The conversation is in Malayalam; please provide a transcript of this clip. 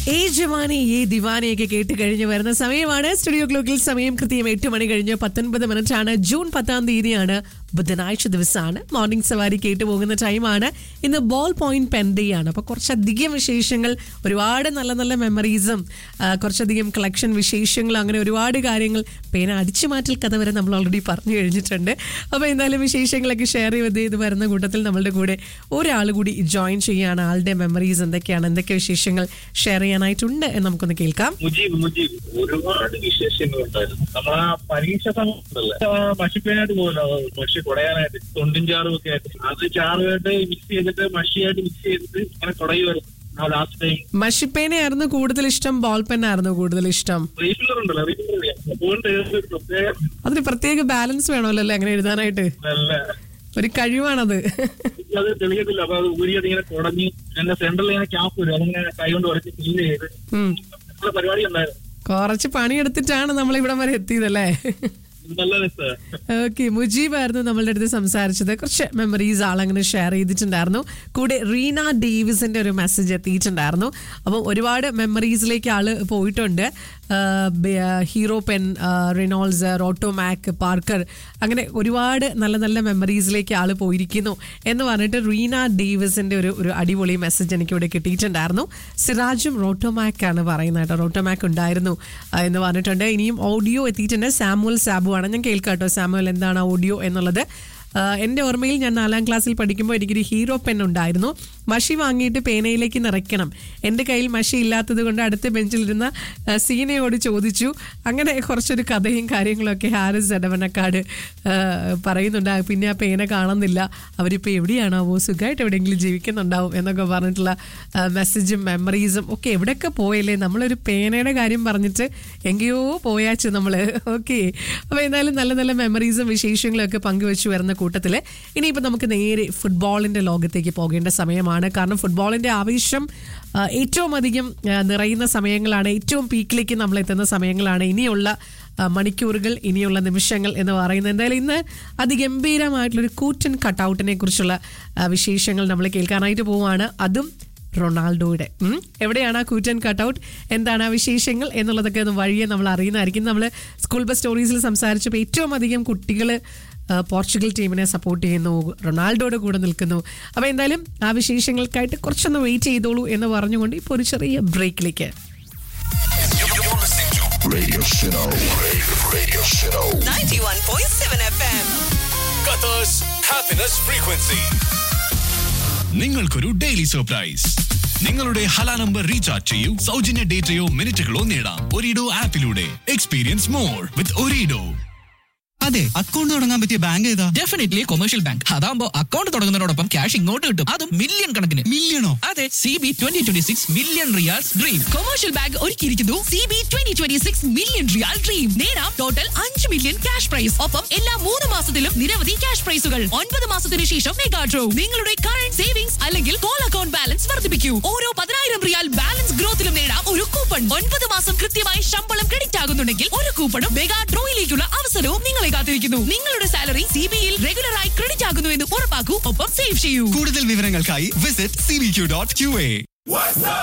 ഏ ജവാനി ഏ ദിവാനിയൊക്കെ കേട്ട് കഴിഞ്ഞ് വരുന്ന സമയമാണ് സ്റ്റുഡിയോ ക്ലോക്കിൽ സമയം കൃത്യം എട്ട് മണി കഴിഞ്ഞ് പത്തൊൻപത് മിനിറ്റ് ആണ് ജൂൺ പത്താം തീയതിയാണ് ബുധനാഴ്ച ദിവസമാണ് മോർണിംഗ് സവാരി കേട്ടു പോകുന്ന ടൈമാണ് ഇന്ന് ബോൾ പോയിന്റ് പെൻ ഡേ ആണ് അപ്പോൾ കുറച്ചധികം വിശേഷങ്ങൾ ഒരുപാട് നല്ല നല്ല മെമ്മറീസും ആ, കുറച്ചധികം കളക്ഷൻ വിശേഷങ്ങളും അങ്ങനെ ഒരുപാട് കാര്യങ്ങൾ പേന അടിച്ചു മാറ്റൽ കഥ വരെ നമ്മൾ ഓൾറെഡി പറഞ്ഞു കഴിഞ്ഞിട്ടുണ്ട് അപ്പോൾ എന്തായാലും വിശേഷങ്ങളൊക്കെ ഷെയർ ചെയ്ത് ഇത് വരുന്ന കൂട്ടത്തിൽ നമ്മളുടെ കൂടെ ഒരാൾ കൂടി ജോയിൻ ചെയ്യാണ് ആളുടെ മെമ്മറീസ് എന്തൊക്കെയാണ് എന്തൊക്കെ വിശേഷങ്ങൾ ഷെയർ ചെയ്യാനായിട്ടുണ്ട് എന്ന് നമുക്കൊന്ന് കേൾക്കാം മുജീബ് മുജീബ് ഒരുപാട് വിശേഷങ്ങളുണ്ടായിരുന്നു നമ്മൾ ആ പരീക്ഷ സമയത്തല്ലേ മഷിപ്പേനായിട്ട് പോകുമല്ലോ മഷി കുടയാനായിട്ട് തൊണ്ടും ചാറും ഒക്കെ ആയിട്ട് അത് ചാറുമായിട്ട് മിക്സ് ചെയ്തിട്ട് മഷിയായിട്ട് മിക്സ് ചെയ്തിട്ട് അങ്ങനെ കുടയുമായിരുന്നു ആ ലാസ്റ്റ് ടൈം മഷിപ്പേനയായിരുന്നു കൂടുതൽ ഇഷ്ടം ബോൾ പെന്നായിരുന്നു കൂടുതൽ ഇഷ്ടം റീഫില്ലർ ഉണ്ടല്ലോ റീഫില്ലർ അതുകൊണ്ട് ഒരു പ്രത്യേക അതിന് പ്രത്യേക ബാലൻസ് വേണമല്ലോ അല്ലേ അങ്ങനെ എഴുതാനായിട്ട് നല്ല ഒരു കഴിവാണത് അത് തെളിയത്തില്ല അപ്പൊ അത് ഊരിയത് ഇങ്ങനെ കുടഞ്ഞ് എന്റെ സെന്ററിൽ ഇങ്ങനെ ക്യാപ്പ് വരും അതിങ്ങനെ കൈകൊണ്ട് ഉറച്ച് ഫീൽ ചെയ്ത് ഉം. നല്ല പരിപാടി ഉണ്ടായിരുന്നു കുറച്ച് പണിയെടുത്തിട്ടാണ് നമ്മൾ ഇവിടം വരെ എത്തിയതല്ലേ നല്ല രസം ഓക്കെ മുജീബ് ആയിരുന്നു നമ്മളുടെ അടുത്ത് സംസാരിച്ചത് കുറച്ച് മെമ്മറീസ് ആളങ്ങനെ ഷെയർ ചെയ്തിട്ടുണ്ടായിരുന്നു കൂടെ റീന ഡേവിസിന്റെ ഒരു മെസ്സേജ് എത്തിയിട്ടുണ്ടായിരുന്നു അപ്പം ഒരുപാട് മെമ്മറീസിലേക്ക് ആള് പോയിട്ടുണ്ട് Hero pen Reynolds Rotomac Parker അങ്ങനെ ഒരുപാട് നല്ല നല്ല മെമ്മറീസിലേക്ക് ആള് പോയിരിക്കുന്നു എന്ന് പറഞ്ഞിട്ട് റീന ഡേവിസിന്റെ ഒരു ഒരു അടിപൊളി മെസ്സേജ് എനിക്ക് ഇവിടെ കിട്ടിയിട്ടുണ്ടായിരുന്നു സിറാജും റോട്ടോമാക് ആണ് പറയുന്നത് കേട്ടോ റോട്ടോമാക് ഉണ്ടായിരുന്നു ആ, എന്ന് പറഞ്ഞിട്ടുണ്ട് ഇനിയും ഓഡിയോ എത്തിയിട്ടുണ്ട് സാമുവൽ സാബു ആണ് ഞാൻ കേൾക്കാം കേട്ടോ സാമുവൽ എന്താണ് ഓഡിയോ എന്നുള്ളത് ആ, എൻ്റെ ഓർമ്മയിൽ ഞാൻ നാലാം ക്ലാസ്സിൽ പഠിക്കുമ്പോൾ എനിക്കൊരു ഹീറോ പെൻ ഉണ്ടായിരുന്നു മഷി വാങ്ങിയിട്ട് പേനയിലേക്ക് നിറയ്ക്കണം എൻ്റെ കയ്യിൽ മഷി ഇല്ലാത്തത് കൊണ്ട് അടുത്ത ബെഞ്ചിലിരുന്ന ആ, സീനയോട് ചോദിച്ചു അങ്ങനെ കുറച്ചൊരു കഥയും കാര്യങ്ങളൊക്കെ ഹാരിസ് എടവനക്കാട് ആ, പറയുന്നുണ്ട് ആ, പിന്നെ ആ പേന കാണുന്നില്ല അവരിപ്പോൾ എവിടെയാണാവോ സുഖമായിട്ട് എവിടെയെങ്കിലും ജീവിക്കുന്നുണ്ടാവും എന്നൊക്കെ പറഞ്ഞിട്ടുള്ള ആ, മെസ്സേജും മെമ്മറീസും ഒക്കെ എവിടെയൊക്കെ പോയല്ലേ നമ്മളൊരു പേനയുടെ കാര്യം പറഞ്ഞിട്ട് എங்கേയോ പോയാച്ചു നമ്മൾ ഓക്കെ അപ്പോൾ എന്തായാലും നല്ല നല്ല മെമ്മറീസും വിശേഷങ്ങളും ഒക്കെ പങ്കുവെച്ചു വരുന്ന കൂട്ടത്തിൽ ഇനിയിപ്പോൾ നമുക്ക് നേരെ ഫുട്ബോളിൻ്റെ ലോകത്തേക്ക് പോകേണ്ട സമയമാണ് കാരണം ഫുട്ബോളിൻ്റെ ആവേശം ആ, ഏറ്റവും അധികം ആ, നിറയുന്ന സമയങ്ങളാണ് ഏറ്റവും പീക്കിലേക്ക് നമ്മൾ എത്തുന്ന സമയങ്ങളാണ് ഇനിയുള്ള ആ, മണിക്കൂറുകൾ ഇനിയുള്ള നിമിഷങ്ങൾ എന്ന് പറയുന്നത് എന്തായാലും ഇന്ന് അതിഗംഭീരമായിട്ടുള്ളൊരു കൂറ്റൻ കട്ടൗട്ടിനെ കുറിച്ചുള്ള ആ, വിശേഷങ്ങൾ നമ്മൾ കേൾക്കാനായിട്ട് പോവുകയാണ് അതും റൊണാൾഡോയുടെ ഉം. എവിടെയാണ് ആ കൂറ്റൻ കട്ടൗട്ട് എന്താണ് ആ വിശേഷങ്ങൾ എന്നുള്ളതൊക്കെ ഒന്ന് വഴിയെ നമ്മൾ അറിയുന്നതായിരിക്കും നമ്മൾ സ്കൂൾ ബസ് സ്റ്റോറീസിൽ സംസാരിച്ചപ്പോൾ ഏറ്റവും അധികം കുട്ടികൾ പോർച്ചുഗൽ ടീമിനെ സപ്പോർട്ട് ചെയ്യുന്നു റൊണാൾഡോയുടെ കൂടെ നിൽക്കുന്നു അപ്പോൾ എന്തായാലും ആ വിശേഷങ്ങൾക്കായിട്ട് കുറച്ചൊന്ന് വെയിറ്റ് ചെയ്തോളൂ എന്ന് പറഞ്ഞുകൊണ്ട് ഇപ്പോൾ ഒരു ചെറിയ ബ്രേക്കിലേക്ക് Radio Shadow. Radio Shadow. 91.7 FM. Qatar's happiness frequency. നിങ്ങൾക്കൊരു ഡെയിലി സർപ്രൈസ് നിങ്ങളുടെ ഹല നമ്പർ റീചാർജ് ചെയ്യൂ സൗജന്യ ഡേറ്റയോ മിനിറ്റുകളോ നേടാം ഒരിഡോ ആപ്പിലൂടെ എക്സ്പീരിയൻസ് മോർ വിത്ത് ഒരിഡോ അതെ അക്കൗണ്ട് തുടങ്ങാൻ പറ്റിയ ബാങ്ക് ഏതാ ഡെഫിനറ്റ്ലി കൊമേഴ്ഷ്യൽ ബാങ്ക് അതാകുമ്പോൾ അക്കൗണ്ട് തുടങ്ങുന്നതിനോടൊപ്പം ക്യാഷ് ഇങ്ങോട്ട് കിട്ടും അതും മില്യൺ കണക്കിന് മില്യണോ അതെ C B twenty twenty six million riyals dream commercial bank ഒരുക്കിയിരിക്കുന്നു C B twenty twenty six million riyal dream നേടാം ടോട്ടൽ അഞ്ച് മില്യൺ ക്യാഷ് പ്രൈസ് ഒപ്പം എല്ലാ മൂന്ന് മാസത്തിലും നിരവധി ക്യാഷ് പ്രൈസുകൾ ഒൻപത് മാസത്തിന് ശേഷം മെഗാ ഡ്രോ നിങ്ങളുടെ കറന്റ് സേവിങ്സ് അല്ലെങ്കിൽ കോൾ അക്കൗണ്ട് ബാലൻസ് വർദ്ധിപ്പിക്കൂ ഓരോ പതിനായിരം റിയാൽ ബാലൻസ് ഗ്രോത്തിലും നേടാം ഒരു കൂപ്പൺ ഒൻപത് മാസം കൃത്യമായി ശമ്പളം ക്രെഡിറ്റ് ആകുന്നുണ്ടെങ്കിൽ ഒരു കൂപ്പണും മെഗാ ഡ്രോയിലേക്കുള്ള അവസരവും നിങ്ങളെ കാത്തിരിക്കുന്നു നിങ്ങളുടെ സാലറി സി ബിയിൽ റെഗുലറായി ക്രെഡിറ്റ് ആകുന്നു എന്ന് ഉറപ്പാക്കൂ ഒപ്പം സേവ് ചെയ്യൂ കൂടുതൽ വിവരങ്ങൾക്കായി visit C B Q dot Q A